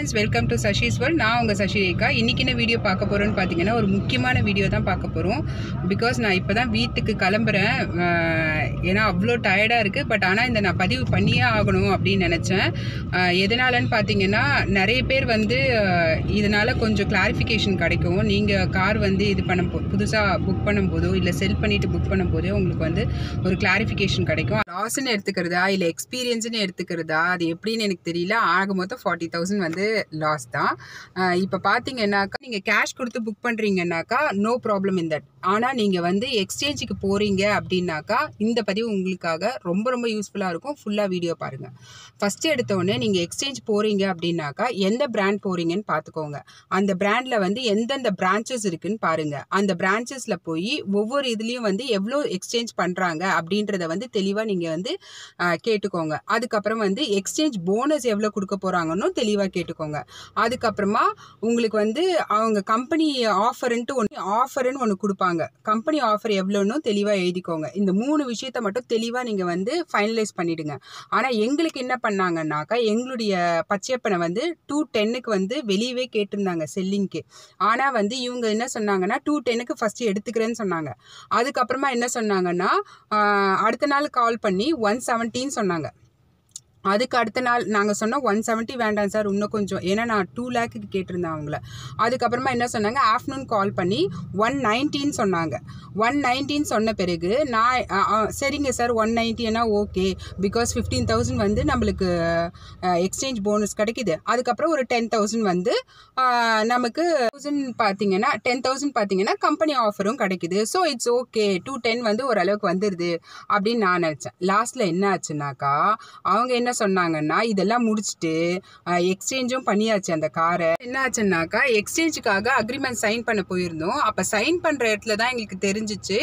friends welcome to Sashi's world நான் உங்கள் சஷி ரேகா இன்றைக்கி என்ன வீடியோ பார்க்க போகிறோன்னு பார்த்தீங்கன்னா ஒரு முக்கியமான வீடியோ தான் பார்க்க போகிறோம் பிகாஸ் நான் இப்போ தான் வீட்டுக்கு கிளம்புறேன் அஹ், ஏன்னா அவ்வளோ டயர்டாக இருக்குது பட் ஆனால் இந்த நான் பதிவு பண்ணியே ஆகணும் அப்படின்னு நினச்சேன் அஹ், எதனாலன்னு பார்த்தீங்கன்னா நிறைய பேர் வந்து அஹ், இதனால் கொஞ்சம் கிளாரிஃபிகேஷன் கிடைக்கும் நீங்கள் கார் வந்து இது பண்ண போ புதுசாக புக் பண்ணும்போதோ இல்லை செல் பண்ணிவிட்டு புக் பண்ணும்போதோ உங்களுக்கு வந்து ஒரு கிளாரிஃபிகேஷன் கிடைக்கும் லாஸ்ன்னு எடுத்துக்கிறதா இல்லை எக்ஸ்பீரியன்ஸ்னு எடுத்துக்கிறதா அது எப்படின்னு எனக்கு தெரியல ஆக மொத்தம் ஃபார்ட்டி தௌசண்ட் வந்து லாஸ் தான் இப்போ பார்த்தீங்கன்னாக்கா நீங்கள் கேஷ் கொடுத்து புக் பண்ணுறீங்கன்னாக்கா நோ ப்ராப்ளம் இன் தட் ஆனால் நீங்கள் வந்து எக்ஸ்சேஞ்சுக்கு போகிறீங்க அப்படின்னாக்கா இந்த பதிவு உங்களுக்காக ரொம்ப ரொம்ப யூஸ்ஃபுல்லாக இருக்கும் ஃபுல்லாக வீடியோ பாருங்கள் ஃபஸ்ட்டு எடுத்தோடனே நீங்கள் எக்ஸ்சேஞ்ச் போகிறீங்க அப்படின்னாக்கா எந்த பிராண்ட் போகிறீங்கன்னு பார்த்துக்கோங்க அந்த பிராண்டில் வந்து எந்தெந்த பிரான்ச்சஸ் இருக்குன்னு பாருங்கள் அந்த பிரான்ச்சஸில் போய் ஒவ்வொரு இதுலேயும் வந்து எவ்வளோ எக்ஸ்சேஞ்ச் பண்ணுறாங்க அப்படின்றத வந்து தெளிவாக நீங்கள் வந்து ஆஹ், கேட்டுக்கோங்க அதுக்கப்புறம் வந்து எக்ஸ்சேஞ்ச் போனஸ் எவ்வளோ கொடுக்க போகிறாங்கன்னு தெளிவாக கேட்டுக்கோங்க அதுக்கப்புறமா உங்களுக்கு வந்து அவங்க கம்பெனி ஆஃபர்ன்ட்டு ஒன்று ஆஃபர்னு ஒன்று கொடுப்பாங்க கம்பெனி ஆஃபர் எவ்வளோன்னு தெளிவாக எழுதிக்கோங்க இந்த மூணு விஷயத்த மட்டும் தெளிவாக நீங்கள் வந்து ஃபைனலைஸ் பண்ணிடுங்க ஆனால் எங்களுக்கு என்ன பண்ணாங்கன்னாக்கா எங்களுடைய பச்சையப்பனை வந்து டூ டென்னுக்கு வந்து வெளியவே கேட்டிருந்தாங்க செல்லிங்க்கு ஆனால் வந்து இவங்க என்ன சொன்னாங்கன்னா டூ டென்னுக்கு ஃபஸ்ட்டு எடுத்துக்கிறேன்னு சொன்னாங்க அதுக்கப்புறமா என்ன சொன்னாங்கன்னா ஆஹ், அடுத்த நாள் கால் பண்ணி ஒன் செவன்ட்டின்னு சொன்னாங்க அதுக்கு அடுத்த நாள் நாங்கள் சொன்னோம் ஒன் செவன்ட்டி வேண்டாம் சார் இன்னும் கொஞ்சம் ஏன்னா நான் டூ லேக்குக்கு கேட்டிருந்தேன் அவங்கள அதுக்கப்புறமா என்ன சொன்னாங்க ஆஃப்டர்நூன் கால் பண்ணி ஒன் நைன்ட்டின்னு சொன்னாங்க ஒன் நைன்ட்டின்னு சொன்ன பிறகு நான் அ, அ, சரிங்க சார் ஒன் நைன்ட்டினா ஓகே பிகாஸ் ஃபிஃப்டீன் தௌசண்ட் வந்து நம்மளுக்கு எக்ஸ்சேஞ்ச் போனஸ் கிடைக்குது அதுக்கப்புறம் ஒரு டென் தௌசண்ட் வந்து ஆ, நமக்கு தௌசண்ட் பார்த்தீங்கன்னா டென் தௌசண்ட் பார்த்தீங்கன்னா கம்பெனி ஆஃபரும் கிடைக்குது so it's okay two ten வந்து ஓரளவுக்கு வந்துடுது அப்படின்னு நான் நினச்சேன் லாஸ்ட்டில் என்ன ஆச்சுனாக்கா அவங்க என்ன சொன்னாங்கன்னா இதெல்லாம் முடிச்சுட்டு எக்ஸ்சேஞ்சும் பண்ணியாச்சு அந்த காரை என்ன ஆச்சுன்னாக்கா எக்ஸ்சேஞ்சுக்காக அக்ரிமெண்ட் சைன் பண்ண போயிருந்தோம் அப்போ சைன் பண்ணுற இடத்துல தான் எங்களுக்கு தெரிஞ்சிச்சு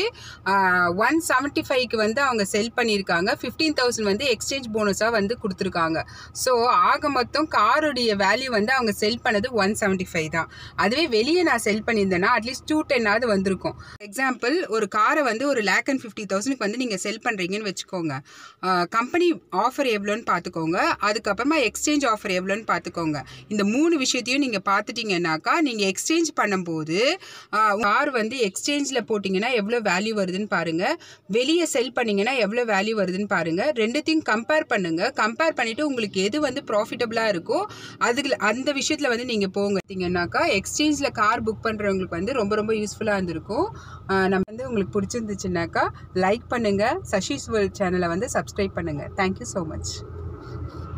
ஒன் செவன்ட்டி ஃபைவ்க்கு வந்து அவங்க செல் பண்ணியிருக்காங்க ஃபிஃப்டீன் தௌசண்ட் வந்து எக்ஸ்சேஞ்ச் போனஸாக வந்து கொடுத்துருக்காங்க ஸோ ஆக மொத்தம் காருடைய வேல்யூ வந்து அவங்க செல் பண்ணது ஒன் செவன்ட்டி ஃபைவ் தான் அதுவே வெளியே நான் செல் பண்ணியிருந்தேன்னா அட்லீஸ்ட் டூ டென்னாவது வந்திருக்கும் எக்ஸாம்பிள் ஒரு காரை வந்து ஒரு லேக் அண்ட் ஃபிஃப்டி தௌசண்ட்க்கு வந்து நீங்கள் செல் பண்ணுறீங்கன்னு வச்சுக்கோங்க கம்பெனி ஆஃபர் எவ்வளோன்னு பார்த்துக்கோங்க அதுக்கப்புறமா எக்ஸ்சேஞ்ச் ஆஃபர் எவ்வளோன்னு பார்த்துக்கோங்க இந்த மூணு விஷயத்தையும் நீங்கள் பார்த்துட்டீங்கன்னாக்கா நீங்கள் எக்ஸ்சேஞ்ச் பண்ணும்போது கார் வந்து எக்ஸ்சேஞ்சில் போட்டிங்கன்னா எவ்வளோ வேல்யூ வருதுன்னு பாருங்கள் வெளியே செல் பண்ணீங்கன்னா எவ்வளோ வேல்யூ வருதுன்னு பாருங்கள் ரெண்டுத்தையும் கம்பேர் பண்ணுங்கள் கம்பேர் பண்ணிவிட்டு உங்களுக்கு எது வந்து ப்ராஃபிட்டபுளாக இருக்கோ அதுல அந்த விஷயத்தில் வந்து நீங்கள் போங்க பார்த்தீங்கன்னாக்கா எக்ஸ்சேஞ்சில் கார் புக் பண்ணுறவங்களுக்கு வந்து ரொம்ப ரொம்ப யூஸ்ஃபுல்லாக இருந்திருக்கும் ஆஹ் நம்ம வந்து உங்களுக்கு பிடிச்சிருந்துச்சுன்னாக்கா லைக் பண்ணுங்கள் சஷிஸ் வேர்ல்ட் சேனலை வந்து சப்ஸ்கிரைப் பண்ணுங்கள் தேங்க்யூ ஸோ மச்